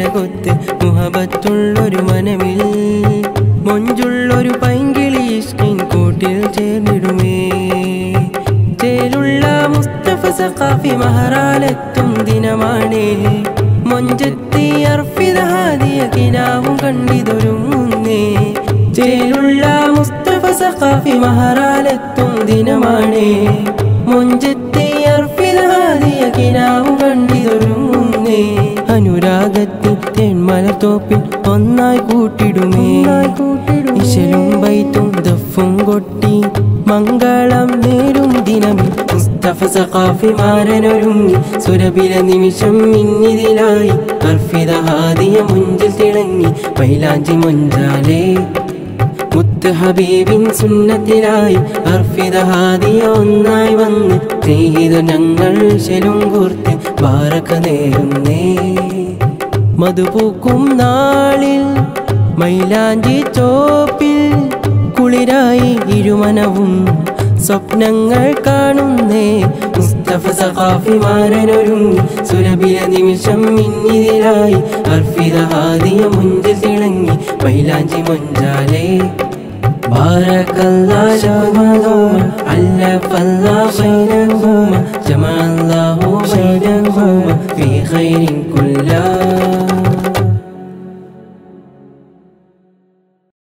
അഴകൊത്ത് മുഹബത്തുള്ളൊരു മനമിൽ മൊഞ്ചുള്ളൊരു പൈങ്കിളി ഇഷ്കിൻ കൂട്ടിൽ ചേർന്നിടുമേ ചേലുള്ള മുസ്തഫ സഖാഫി മഹറാലെത്തും ദിനമാണേ മൊഞ്ചത്തി അർപ്പിത ഹാദിയ കിനാവും കണ്ടിതൊരുങ്ങുന്നേ ചേലുള്ള മുസ്തഫ സഖാഫി മഹറാലെത്തും ദിനമാണേ മൊഞ്ചത്തി അർപ്പിത ഹാദിയ കിനാവും കണ്ടിതൊരുങ്ങുന്നേ അനുരാഗത്തിൽ തേന്മലത്തോപ്പിൽ ഒന്നായി കൂട്ടിടുമേ ഇശലും ബൈത്തും ദഫും കൊട്ടി മംഗളം നേരും ദിനമിൽ മുസ്തഫ സഖാഫി മാരനൊരുങ്ങി സുരബില നിമിഷം ഇന്നിതിലായി അർഫിത ഹാദിയ മുഞ്ചിൽ തിളങ്ങി മൈലാഞ്ചി മൊഞ്ചാലേ മുത്ത് ഹബീബിൻ സുന്നത്തിലായി അർഫിത ഹാദിയ ഒന്നായി വന്ന് സ്നേഹിത ഞങ്ങൾ ശലും കൂർത്ത് ബാറക്ക നേരുന്നേ മധുപൂക്കും നാളിൽ മൈലാഞ്ചി ചോപ്പിൽ കുളിരായി ഇരുമനവും സ്വപ്നങ്ങൾ കാണുന്നേ മുസ്തഫ സഖാഫി മാരനൊരുങ്ങി സുരബില നിമിഷം ഇന്നിതിലായി അർഫിത ഹാദിയ മുഞ്ചിൽ തിളങ്ങി മൈലാഞ്ചി മൊഞ്ചാലേ بارك الله شمالهما علف الله بينهما جمع الله بينهما في خير كله